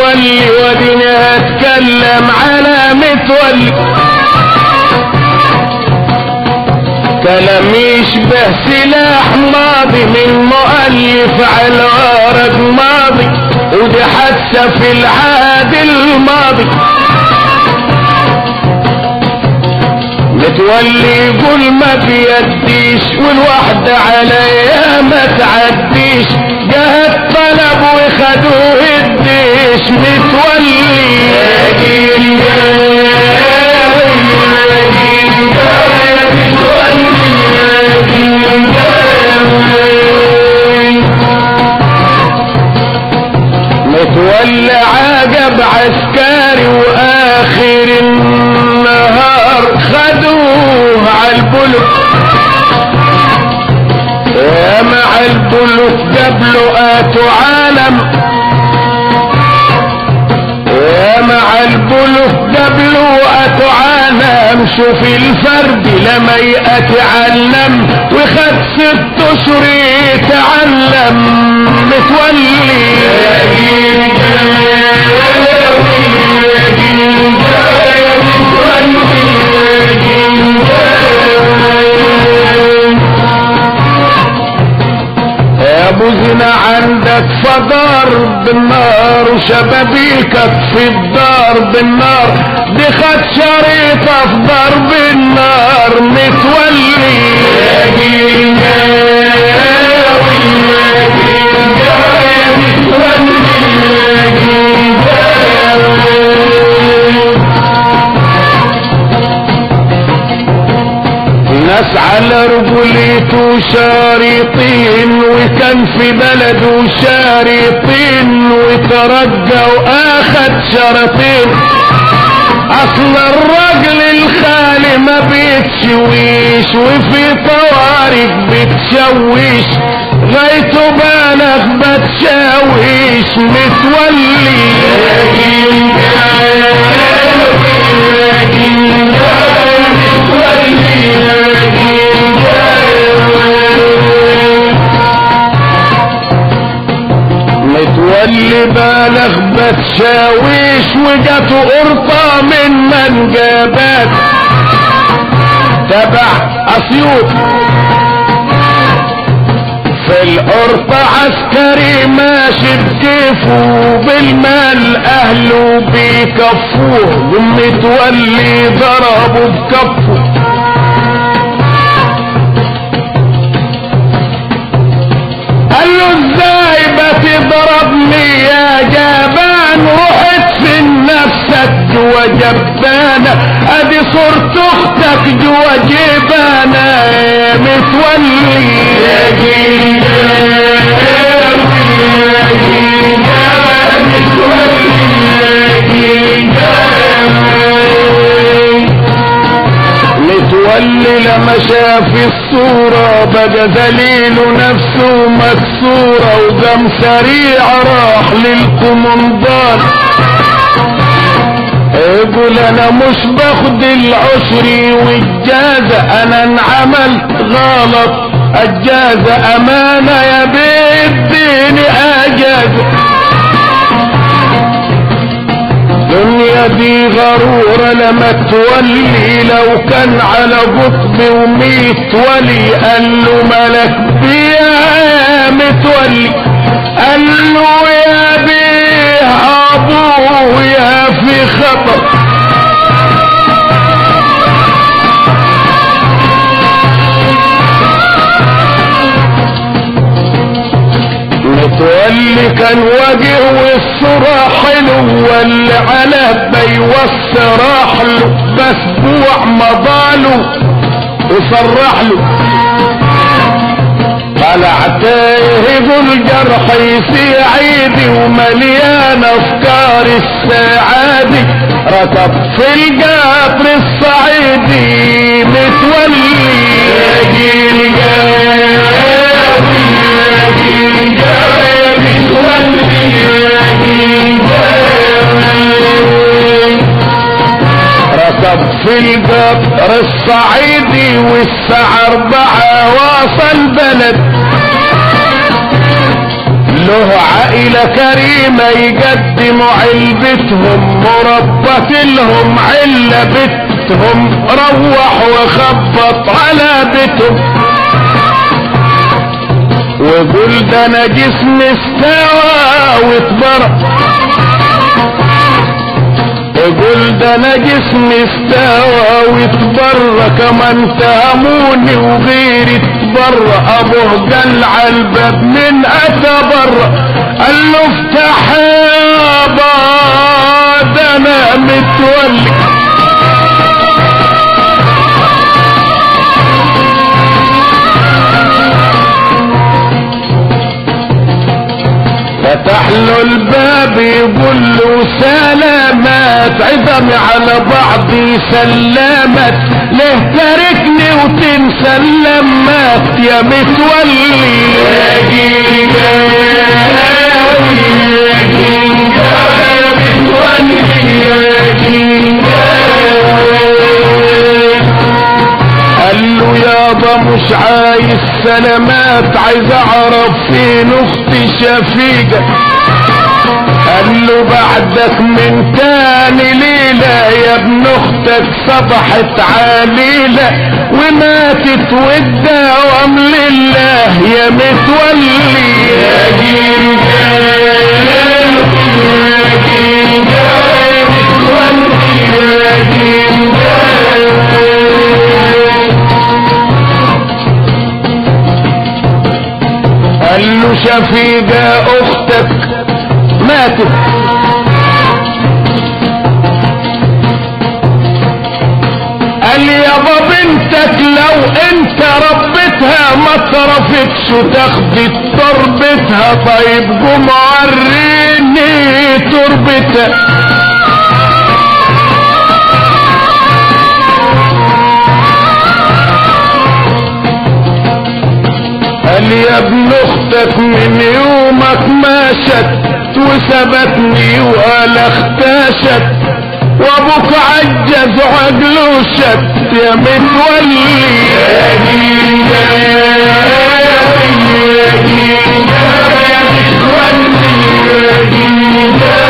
متولي وديني هتكلم على متولي كلام يشبه سلاح ماضي من مؤلف على ورق ماضي ودي حادثة في العهد الماضي متولي يقول ما بيديش والوحدة عليا ما تعديش جه الطلب وخدوه الديش متولي يا جيل متولى عجب عسكري واخر النهار خدوه عالبلد يا مع البلد قبله اتوا عالم يا مع البلد قبله اتوا عالم شوف الفرد لما يتعلم وخد ست اشهر يتعلم متولي يا ابو زنا عندك فدار بالنار وشبابيكك في الدار بالنار دي خد شريطة في ضرب النار متولي يا جيل ناس على رجوليته شارطين وكان في بلده شارطين وترجى واخد شرطين اصل الراجل الخالي ما بيتشويش وفي طوارق بتشويش غايته بالغ بتشاويش متولي يا جيل متولي بالغ بتشاويش وجاته قرطة من منجبات تبع اسيوط في القرطة عسكري ماشي بكيفه بالمال اهله بيكفوه ومتولي ضربه بكفه قال له ازاي بتضربني يا جبان وحد في نفسك جوا جبانة ادي صورة اختك جوا جبانة يا متولي يا جيل متولي لما شاف الصورة بقى ذليل نفسه مكسورة وقام سريع راح للكومندان يقول انا مش باخد العشري والجازة انا انعمل غلط الجازة امانة يا بيت ديني اجازة الدنيا دي غرورة لما تولي لو كان على قطب وميت ولي قال له ملك بيا متولي قال له يا بيه ابوه يا في خطر متولي كان وجه والصورة حلو واللي على بيوص راح له بسبوع مضاله وصرح له طلع تايه الجرح يسيع عيدي ومليان افكار السعادي ركب في القطر الصعيدي متولي يا جيل جاوي يا جيل جاوي متولي يا جيل جاوي ركب في القطر الصعيدي والساعة أربعة واصل بلد له عائلة كريمة يقدموا علبتهم مربة لهم علة بتهم روح وخبط على بيتهم وقول ده انا جسمي استوى واتبرق يقول ده انا جسمي استوى واتبرى كمان تهموني وغيري اتبرى ابوه قال على الباب من اتبرى قال له افتح يابا ده انا متولي فتح له الباب يقول له سلامات عظمي على بعضي سلامات ليه تاركني وتنسى اللمات يا متولي يا جيجاوي يا جيجاوي يا متولي يا جيجاوي قال له يابا مش عايز سلامات عايز اعرف فين اختي شفيقة قال له بعدك من تاني ليلة يا ابن اختك صبحت عليلة وماتت والدوام لله يا متولي يا جيجا يا جيجا يا متولي يا جيجا قال له شفيقة اختك ماتت قال يابا بنتك لو انت ربتها ما صرفتش وتاخدي تربتها طيب قوم وريني تربتها قال يا ابن اختك من يومك ما شت وسبتني وقال اختشت وابوك عجز وعقله شت يا متولي يا جيجا يا جيجا يا متولي يا جيجا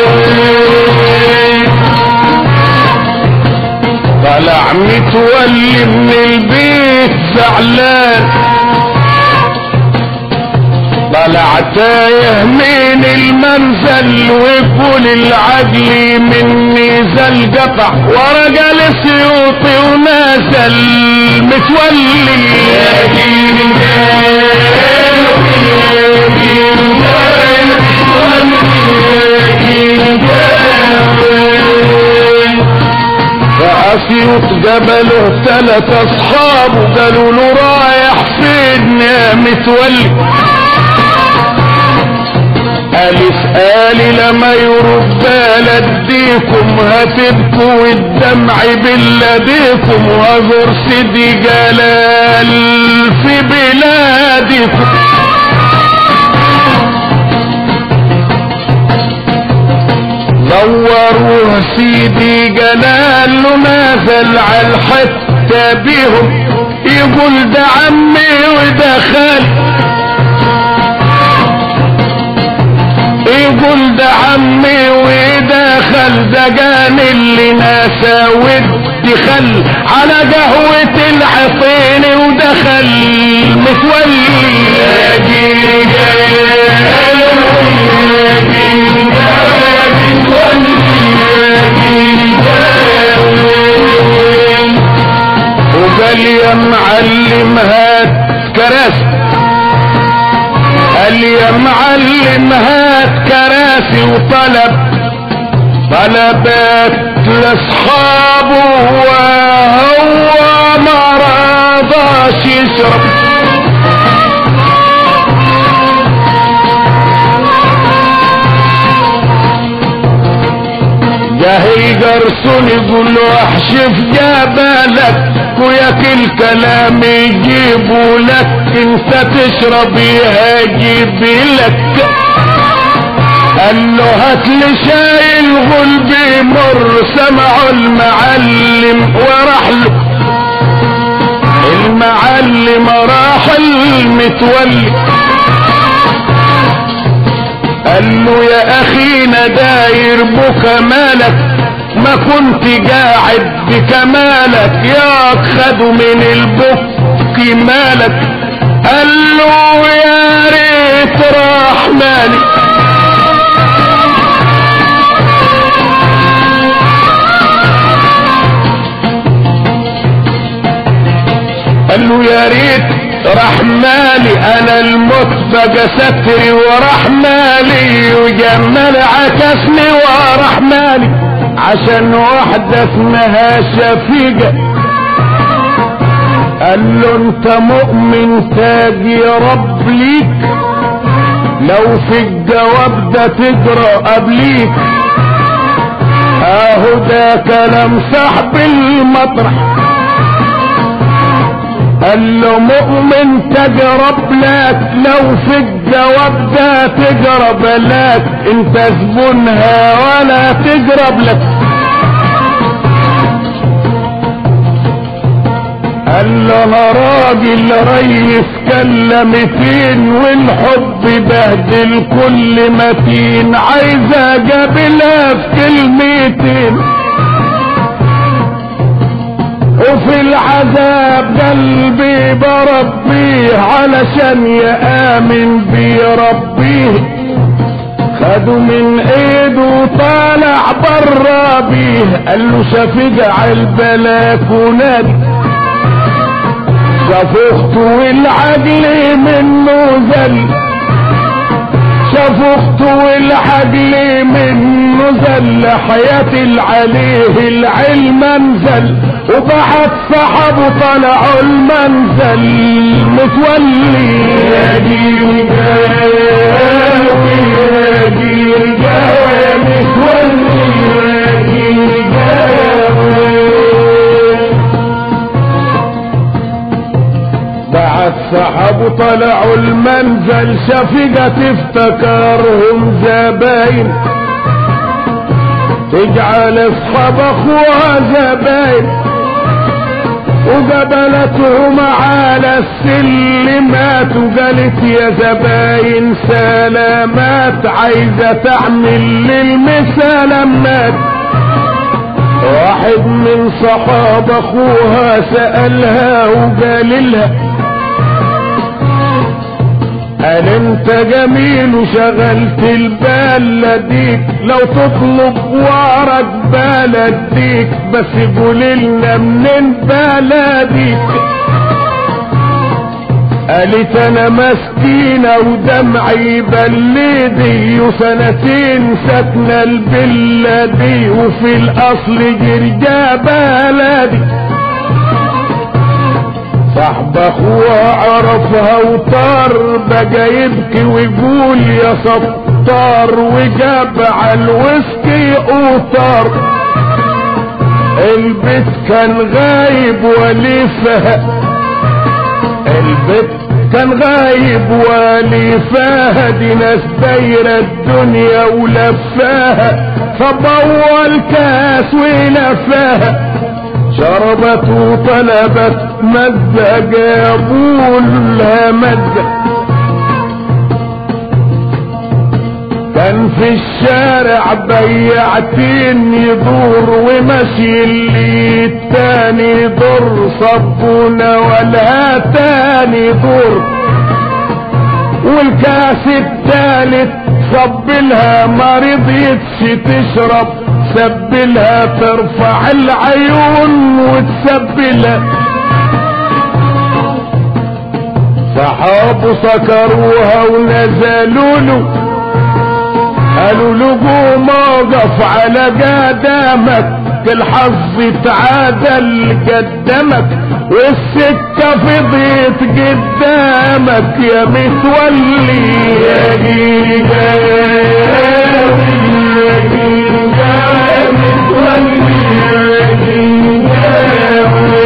طلع متولي من البيت زعلان طلع تايه من المنزل ويقول العجل مني زل قطع ورا جال سيوطي ونازل متولي يا جيل فأسيوط جبله ثلاث أصحاب قالوا له رايح فين يا متولي ألف آلي لما يرد اديكم هتبكوا والدمع بلاديكم وازور سيدي جلال في بلادكم زوروه سيدي جلال نازل على الحتة بيهم يقول ده عمي وده خالي يقول ده عمي ودخل دجان اللي ناسا ودي خل على قهوة العطين ودخل متولي يا جيجا يا جيجا وقال يا معلم هات كراسي قال يا معلم هات كراسي وطلب طلبات لاصحابه وهو ما رضاش يشرب جاهي جرسون يقول له احشف جبلك وياك الكلام يجيبوا لك انت تشرب يهاجب لك قال له هات لي شاي الغلب مر سمعوا المعلم وراح له المعلم راح المتولي قال له يا اخينا داير بكمالك ما كنت قاعد بكمالك يا خدوا من البك مالك قال له يا ريت راح مالك قال له يا ريت رحمالي انا الموت بقى ستري ورحمالي وجمال عكسني ورحمالي عشان واحدة اسمها شفيقة قال له انت مؤمن تاج يا رب ليك لو في الجواب ده تجرى قبليك اهو ده كلام صاحب المطرح قال له مؤمن تجرب لك لو في الجواب ده تجرب لك انت زبونها ولا تجرب لك قال له انا راجل ريس كلمتين والحب بهدل كل متين عايز اجابلها في كلمتين وفي العذاب قلبي بربيه علشان يآمن بي ربيه خدوا من ايده طالع برا بيه قال له شفيق على البلكونات شاف اخته والعجل منه زل شاف اخته والعجل منه زل حياة العليه العلم انزل وبعد صحبه طلعوا المنزل متولي يا جيل جاوي يا جيل جاوي متولي يا جيل جاوي بعد صحبه طلعوا المنزل شفقة تفتكرهم زباين تجعل اصحاب اخوها زباين وقبلتهم على السلمات وقالت يا زباين سلامات عايزة تعمل للمسلمات واحد من صحاب اخوها سألها وقال لها قال انت جميل وشغلت البال لديك لو تطلب وارك بلديك بس قول لنا منين بلديك قالت انا مسكينة ودمعي بلدي وسنتين ساكنة البلة دي وفي الاصل جرجا بلدي صاحب اخوها عرفها وطار بقى يبكي ويقول يا ستار وجاب على الوسكي اوتار البيت كان غايب وليفها البيت كان غايب وليفاها دي ناس دايرة الدنيا ولفاها فبوى الكاس ولفاها شربت وطلبت مدة جابوا لها مدة كان في الشارع بياعتين يدور وماشي اللي التاني دور صبونا ولا تاني دور والكاس التالت صبلها ما رضيتش تشرب سبلها ترفع العيون وتسبلها صحابه سكروها ونزلوا له قالوا له قوم اقف على قدامك الحظ تعادل قدامك والسكة فضيت قدامك يا متولي يا جيجا يا جيجا متولي يا جيجا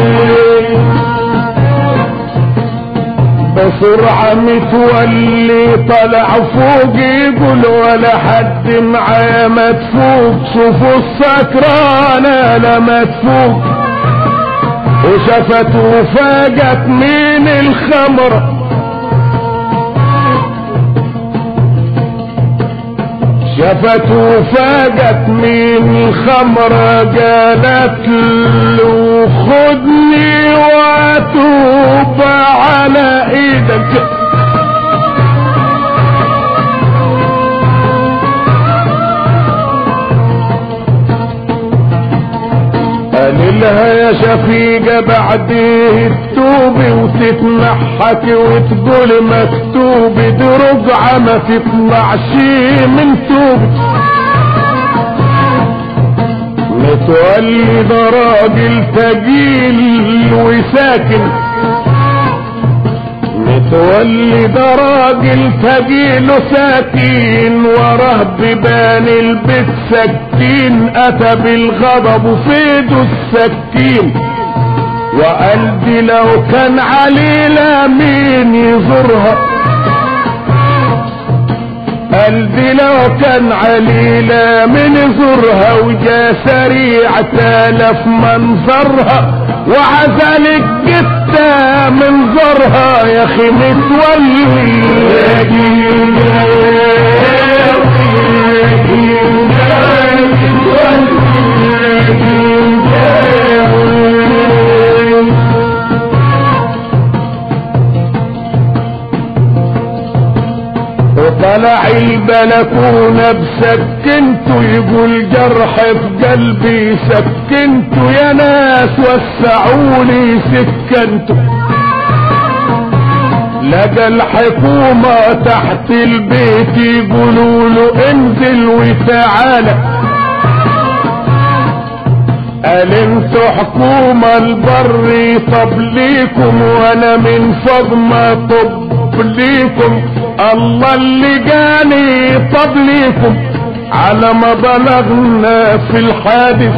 بسرعة متولي طلع فوق يقول ولا حد معاه مدفوق شوفوا السكرانة لما تفوق وشافته فاجت من الخمرة شافته فاجت من الخمرة قالت له خدني واتوب على ايدك قال لها يا شفيقة بعديه التوبة وتتنحك وتقول مكتوب دي رجعة ما تطلعش من توبة متولي ده راجل تجيل وساكن متولي ده راجل تجيل ساكن وراه ببان البيت سكين اتى بالغضب وفيده السكين وقال دي لو كان علينا مين يزورها قال دي لو كان علينا من يزورها وجا سريع تالف منظرها وعزلك جتا من زورها يا اخي متولي وطلع البلكونة بسكنته يقول جرح في قلبي سكنته يا ناس وسعوني سكنته لقى الحكومة تحت البيت يقولوا له انزل وتعالى قال انتوا حكومة البر طب ليكم وانا من فضمة طب ليكم الله اللي جاني طب ليكم على ما بلغنا في الحادث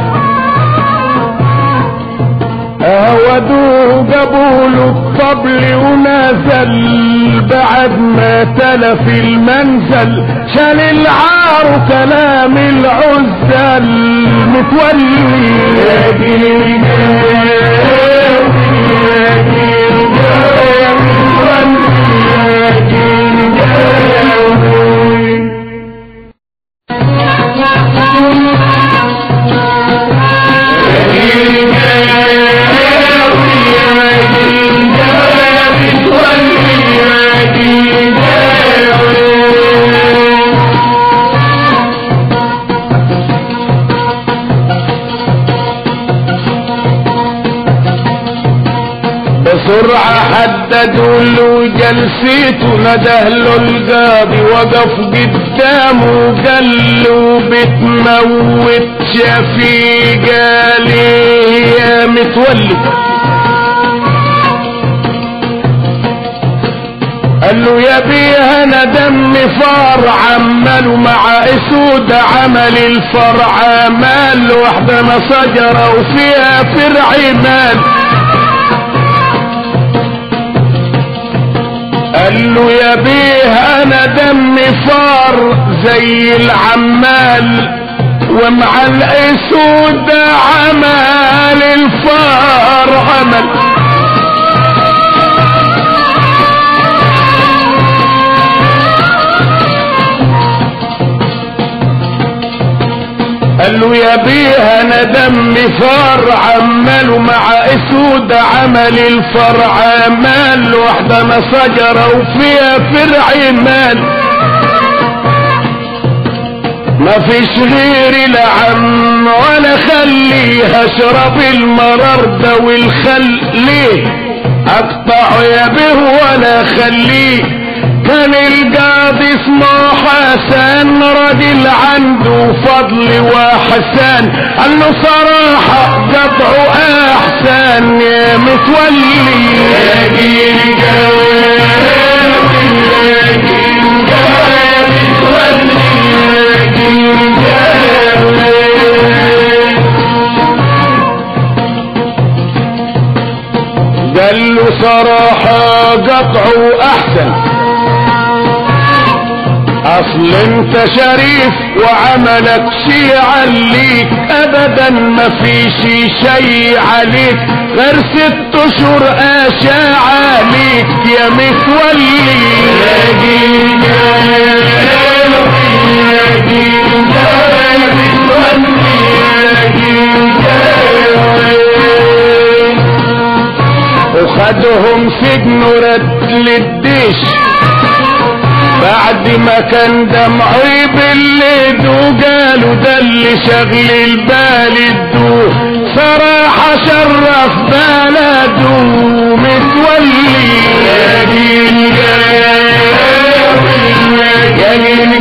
اهودوه جابوا له الطبل ونزل بعد ما تلف المنزل شال العار وكلام العزل متولي يا جيل بسرعة حددوا له جلسيته نده له القاضي وقف قدامه قال له بتموت شفيقة ليه يا متولي قال له يا بيه انا دمي فار عمال مع اسود عمل الفرع عمال وحدنا شجرة وفيها فرع مال قال له يا بيه انا دمي فار زي العمال ومع الاسود عمال الفار عمل قال له يا بيه انا دمي فار عمال مع اسود عمل الفرع مال وحدنا شجرة وفيها فرع مال ما فيش غير العم ولا خليها اشرب المرار ده والخل ليه اقطع يا به ولا خليه كان القاضي اسمه حسن راجل عنده فضل وحسان قال له صراحة قطعه احسن يا متولي يا جيل جواب يا جيل جواب متولي يا جيل جواب قال له صراحة قطعه احسن اصل انت شريف وعملك شي عليك ابدا ما فيش شي عليك غير ست اشهر اشا عليك يا متولي يا جيل يا جيل جاي بتولي يا جيل جاي وخدهم سجن ورد للدش بعد ما كان دمعي بالليل وقالوا ده اللي شغل البال الدو صراحة شرف بلده متولي يا جيل جاي يا جيل